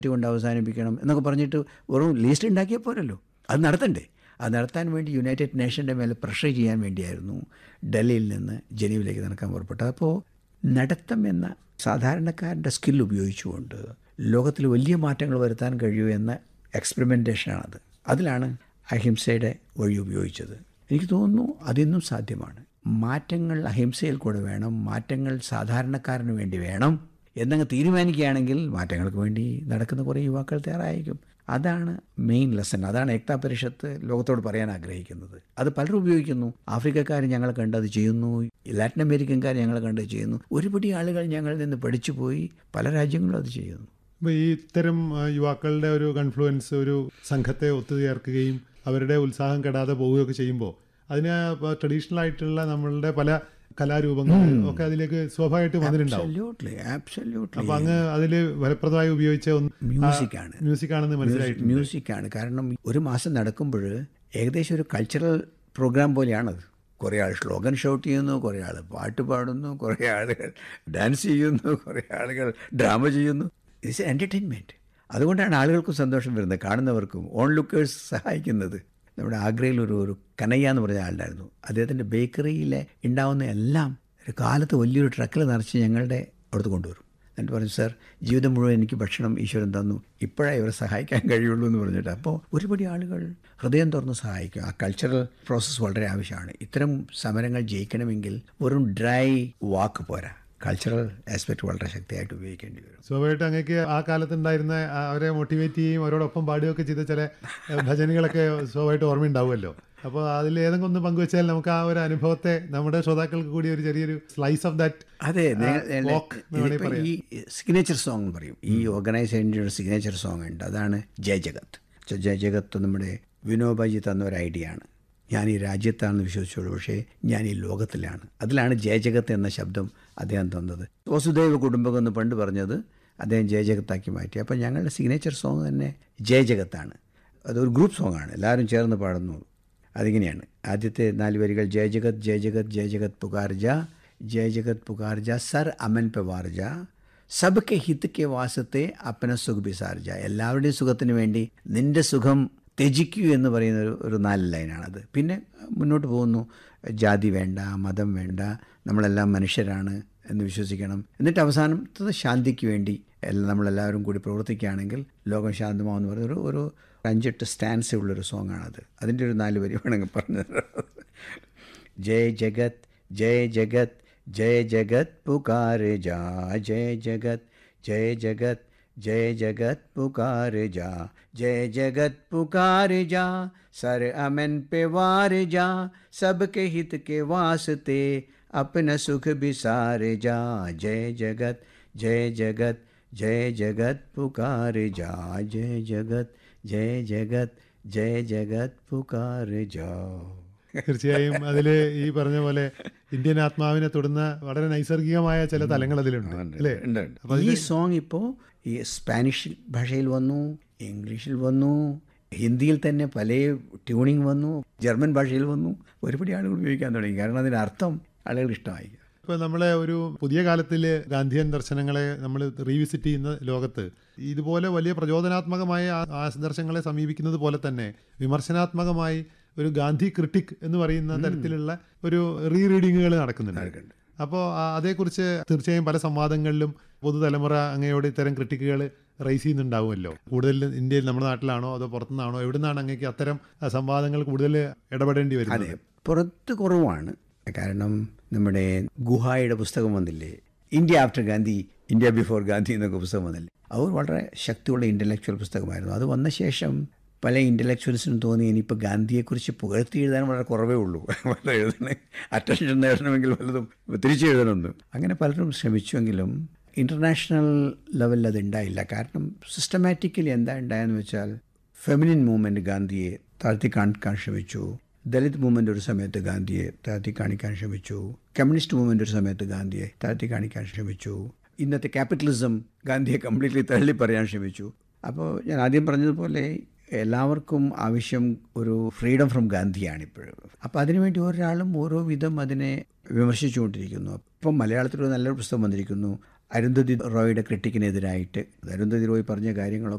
കൊണ്ട് അവസാനിപ്പിക്കണം എന്നൊക്കെ പറഞ്ഞിട്ട് വെറും ലിസ്റ്റ് ഉണ്ടാക്കിയാൽ പോരല്ലോ അത് നടത്തണ്ടേ അത് നടത്താൻ വേണ്ടി യുണൈറ്റഡ് നേഷൻ്റെ മേലെ പ്രഷർ ചെയ്യാൻ വേണ്ടിയായിരുന്നു ഡൽഹിയിൽ നിന്ന് ജനീവിലേക്ക് നടക്കാൻ പുറപ്പെട്ടത് അപ്പോൾ നടത്തം എന്ന സാധാരണക്കാരൻ്റെ സ്കിൽ ഉപയോഗിച്ചുകൊണ്ട് ലോകത്തിൽ വലിയ മാറ്റങ്ങൾ വരുത്താൻ കഴിയൂ എന്ന എക്സ്പെരിമെൻറ്റേഷനാണത് അതിലാണ് അഹിംസയുടെ വഴി ഉപയോഗിച്ചത് എനിക്ക് തോന്നുന്നു അതിന്നും സാധ്യമാണ് മാറ്റങ്ങൾ അഹിംസയിൽ കൂടെ വേണം മാറ്റങ്ങൾ സാധാരണക്കാരന് വേണ്ടി വേണം എന്നങ്ങ് തീരുമാനിക്കുകയാണെങ്കിൽ മാറ്റങ്ങൾക്ക് വേണ്ടി നടക്കുന്ന കുറേ യുവാക്കൾ തയ്യാറായിരിക്കും അതാണ് മെയിൻ ലെസൺ അതാണ് ഏക്താ പരിഷത്ത് ലോകത്തോട് പറയാൻ ആഗ്രഹിക്കുന്നത് അത് പലരും ഉപയോഗിക്കുന്നു ആഫ്രിക്കക്കാർ ഞങ്ങൾ കണ്ടത് ചെയ്യുന്നു ലാറ്റിൻ അമേരിക്കൻകാർ ഞങ്ങൾ കണ്ടത് ചെയ്യുന്നു ഒരുപടി ആളുകൾ ഞങ്ങളിൽ നിന്ന് പഠിച്ചു പോയി പല രാജ്യങ്ങളും അത് ചെയ്യുന്നു അപ്പോൾ ഈ ഇത്തരം ആ, യുവാക്കളുടെ ഒരു കൺഫ്ലുവൻസ് ഒരു സംഘത്തെ ഒത്തുചേർക്കുകയും അവരുടെ ഉത്സാഹം കെടാതെ പോവുകയൊക്കെ ചെയ്യുമ്പോൾ അതിന് ട്രഡീഷണൽ ആയിട്ടുള്ള നമ്മളുടെ പല കലാരൂപങ്ങൾ ഒക്കെ അതിലേക്ക് സ്വാഭാവികമായിട്ട് വന്നിട്ടുണ്ടാവും Absolutely, absolutely. അപ്പൊ അങ്ങ് അതിൽ ഫലപ്രദമായി ഉപയോഗിച്ച ഒന്ന് മ്യൂസിക്കാണ് മ്യൂസിക് ആണെന്ന് മനസ്സിലായിട്ടുണ്ട് മ്യൂസിക്കാണ് കാരണം ഒരു മാസം നടക്കുമ്പോൾ ഏകദേശം ഒരു കൾച്ചറൽ പ്രോഗ്രാം പോലെയാണത് കുറേ ആൾ സ്ലോഗൻ ഷൗട്ട് ചെയ്യുന്നു കുറേ ആൾ പാട്ട് പാടുന്നു കുറേ ആളുകൾ ഡാൻസ് ചെയ്യുന്നു കുറേ ആളുകൾ ഡ്രാമ ചെയ്യുന്നു ഇറ്റ്സ് എൻ്റർടൈൻമെൻറ്റ് അതുകൊണ്ടാണ് ആളുകൾക്കും സന്തോഷം വരുന്നത് കാണുന്നവർക്കും ഓൺ ലുക്കേഴ്സ് സഹായിക്കുന്നത് നമ്മുടെ ആഗ്രയിൽ ഒരു ഒരു കനയ്യ എന്ന് പറഞ്ഞ ആളുണ്ടായിരുന്നു അദ്ദേഹത്തിൻ്റെ ബേക്കറിയിലെ ഉണ്ടാവുന്ന എല്ലാം ഒരു കാലത്ത് വലിയൊരു ട്രക്കിൽ നിറച്ച് ഞങ്ങളുടെ അടുത്ത് കൊണ്ടുവരും എന്നിട്ട് പറഞ്ഞു സാർ ജീവിതം മുഴുവൻ എനിക്ക് ഭക്ഷണം ഈശ്വരൻ തന്നു ഇപ്പോഴേ ഇവരെ സഹായിക്കാൻ കഴിയുള്ളൂ എന്ന് പറഞ്ഞിട്ട് അപ്പോൾ ഒരുപടി ആളുകൾ ഹൃദയം തുറന്ന് സഹായിക്കും ആ കൾച്ചറൽ പ്രോസസ്സ് വളരെ ആവശ്യമാണ് ഇത്തരം സമരങ്ങൾ ജയിക്കണമെങ്കിൽ വെറും ഡ്രൈ വാക്ക് പോരാ കൾച്ചറൽ ആസ്പെക്ട് വളരെ ശക്തിയായിട്ട് ഉപയോഗിക്കേണ്ടി വരും സ്വാഭാവികമായിട്ട് അങ്ങേക്ക് ആ കാലത്തുണ്ടായിരുന്ന ആ അവരെ മോട്ടിവേറ്റ് ചെയ്യുകയും അവരോടൊപ്പം പാടുകയൊക്കെ ചെയ്ത ചില ഏഹ്, ഭജനകളൊക്കെ സ്വാഭാവികമായിട്ട് ഓർമ്മയുണ്ടാവുമല്ലോ അപ്പോൾ അതിൽ ഏതെങ്കിലും ഒന്ന് പങ്കുവെച്ചാൽ നമുക്ക് ആ ഒരു അനുഭവത്തെ നമ്മുടെ ശ്രോതാക്കൾക്ക് കൂടി ഒരു ചെറിയൊരു സ്ലൈസ് ഓഫ് ദാറ്റ് അതെ നിങ്ങൾ- walk എന്ന് വേണമെങ്കിൽ ഇതിപ്പോ ഈ സിഗ്നേച്ചർ സോങ് എന്ന് പറയും ഈ ഓർഗനൈസേഷൻ്റെ ഒരു സിഗ്നേച്ചർ സോങ് ഉണ്ട് അതാണ് ജയ് ജഗത് ചോ ജയ് ജഗത്ത് നമ്മുടെ വിനോബാജി തന്ന ഒരു ഐഡിയ ആണ് ഞാൻ ഈ രാജ്യത്താണെന്ന് വിശ്വസിച്ചോളൂ പക്ഷേ ഞാൻ ഈ ലോകത്തിലാണ് അതിലാണ് ജയജഗത്ത് എന്ന ശബ്ദം അദ്ദേഹം തന്നത് വസുദൈവ കുടുംബകം എന്ന് പണ്ട് പറഞ്ഞത് അദ്ദേഹം ജയജഗത്താക്കി മാറ്റി അപ്പോൾ ഞങ്ങളുടെ സിഗ്നേച്ചർ സോങ് തന്നെ ജയജഗത്താണ് അതൊരു ഗ്രൂപ്പ് സോങ്ങാണ് എല്ലാവരും ചേർന്ന് പാടുന്നു അതിങ്ങനെയാണ് ആദ്യത്തെ നാല് വരികൾ ജയ ജഗത് ജയ ജഗത് ജയ ജഗത് പുകാർജ ജയ ജഗത് പുകാർജ സർ അമൻ പെ വാർജ സബ്ക്കെ ഹിത് കെ വാസത്തെ അപ്പന സുഖ ബിസാർജ എല്ലാവരുടെയും സുഖത്തിന് വേണ്ടി നിന്റെ സുഖം ത്യജിക്കൂ എന്ന് പറയുന്ന ഒരു ഒരു നാല് ലൈനാണത് പിന്നെ മുന്നോട്ട് പോകുന്നു ജാതി വേണ്ട മതം വേണ്ട നമ്മളെല്ലാം മനുഷ്യരാണ് എന്ന് വിശ്വസിക്കണം എന്നിട്ട് അവസാനത്തത് ശാന്തിക്ക് വേണ്ടി എല്ലാം നമ്മളെല്ലാവരും കൂടി പ്രവർത്തിക്കുകയാണെങ്കിൽ ലോകം ശാന്തമാവെന്ന് പറയുന്ന ഒരു ഒരു അഞ്ചെട്ട് സ്റ്റാൻസ് ഉള്ളൊരു സോങ്ങാണത് അതിൻ്റെ ഒരു നാല് വരി വേണമെങ്കിൽ പറഞ്ഞു ജയ് ജഗത് ജയ് ജഗത് ജയ് ജഗത് പുകാർ ജാ ജയ് ജഗത് ജയ് ജഗത് जय जगत पुकार जा जय जगत पुकार जा सर अमन पे वार जा सबके हित के वास्ते अपना सुख बिसार जा जय जगत जय जगत जय जगत पुकार जा जय जगत जय जगत जय जगत पुकार जा തീർച്ചയായും അതിൽ ഈ പറഞ്ഞ പോലെ ഇന്ത്യൻ ആത്മാവിനെ തൊടുന്ന വളരെ നൈസർഗികമായ ചില തലങ്ങൾ അതിലുണ്ട് അല്ലേ ഉണ്ട്, ഉണ്ട്. ഈ സോങ് ഇപ്പോൾ ഈ സ്പാനിഷ് ഭാഷയിൽ വന്നു ഇംഗ്ലീഷിൽ വന്നു ഹിന്ദിയിൽ തന്നെ പല ട്യൂണിങ് വന്നു ജർമ്മൻ ഭാഷയിൽ വന്നു ഒരുപടി ആളുകൾ ഉപയോഗിക്കാൻ തുടങ്ങി കാരണം അതിൻ്റെ അർത്ഥം ആളുകൾ ഇഷ്ടമായി ഇപ്പൊ നമ്മളെ ഒരു പുതിയ കാലത്തിൽ ഗാന്ധിയൻ ദർശനങ്ങളെ നമ്മൾ റീവിസിറ്റ് ചെയ്യുന്ന ലോകത്ത് ഇതുപോലെ വലിയ പ്രചോദനാത്മകമായ ആ- ആദർശങ്ങളെ സമീപിക്കുന്നത് പോലെ തന്നെ വിമർശനാത്മകമായി ഒരു ഗാന്ധി ക്രിട്ടിക് എന്ന് പറയുന്ന തരത്തിലുള്ള ഒരു റീ റീഡിങ്ങുകൾ നടക്കുന്നുണ്ട് അപ്പോൾ അതേക്കുറിച്ച് തീർച്ചയായും പല സംവാദങ്ങളിലും പുതുതലമുറ അങ്ങയോട് ഇത്തരം ക്രിട്ടിക്കുകൾ റൈസ് ചെയ്യുന്നുണ്ടാവുമല്ലോ കൂടുതൽ ഇന്ത്യയിൽ നമ്മുടെ നാട്ടിലാണോ അതോ പുറത്തുനിന്നാണോ എവിടെ നിന്നാണ് അങ്ങേക്ക് അത്തരം ആ, സംവാദങ്ങൾ കൂടുതൽ ഇടപെടേണ്ടി വരുന്നത് അതെ പുറത്ത് കുറവാണ് കാരണം നമ്മുടെ ഗുഹായുടെ പുസ്തകം വന്നില്ലേ India after Gandhi India before Gandhi എന്നൊക്കെ പുസ്തകം വന്നില്ലേ അവർ വളരെ ശക്തിയുള്ള ഇൻ്റലക്ച്വൽ പുസ്തകമായിരുന്നു അത് വന്ന ശേഷം പല ഇൻ്റലക്ച്വൽസിനും തോന്നി ഇനിയിപ്പോൾ ഗാന്ധിയെക്കുറിച്ച് പുകഴ്ത്തി എഴുതാൻ വളരെ കുറവേ ഉള്ളൂ വളരെ എഴുതണേ അറ്റൻഷൻ നേടണമെങ്കിൽ വല്ലതും തിരിച്ചു എഴുതണമെന്ന് അങ്ങനെ പലരും ശ്രമിച്ചുവെങ്കിലും ഇൻ്റർനാഷണൽ ലെവലിൽ അത് ഉണ്ടായില്ല കാരണം സിസ്റ്റമാറ്റിക്കലി എന്താ ഉണ്ടായെന്ന് വെച്ചാൽ ഫെമിനിൻ മൂവ്മെൻറ്റ് ഗാന്ധിയെ താഴ്ത്തി കാണിക്കാൻ ശ്രമിച്ചു ദലിത് മൂവ്മെൻ്റ് ഒരു സമയത്ത് ഗാന്ധിയെ താഴ്ത്തി കാണിക്കാൻ ശ്രമിച്ചു കമ്മ്യൂണിസ്റ്റ് മൂവ്മെൻ്റ് ഒരു സമയത്ത് ഗാന്ധിയെ താഴ്ത്തി കാണിക്കാൻ ശ്രമിച്ചു ഇന്നത്തെ ക്യാപിറ്റലിസം ഗാന്ധിയെ കംപ്ലീറ്റ്ലി തള്ളി പറയാൻ ശ്രമിച്ചു അപ്പോൾ ഞാൻ ആദ്യം പറഞ്ഞതുപോലെ എല്ലാവർക്കും ആവശ്യം ഒരു ഫ്രീഡം ഫ്രം ഗാന്ധിയാണ് ഇപ്പോഴും അപ്പോൾ അതിനുവേണ്ടി ഒരാളും ഓരോ വിധം അതിനെ വിമർശിച്ചുകൊണ്ടിരിക്കുന്നു ഇപ്പം മലയാളത്തിൽ ഒരു നല്ലൊരു പുസ്തകം വന്നിരിക്കുന്നു അരുന്ധതി റോയുടെ ക്രിട്ടിക്കിനെതിരായിട്ട് അരുന്ധതി റോയ് പറഞ്ഞ കാര്യങ്ങളൊക്കെ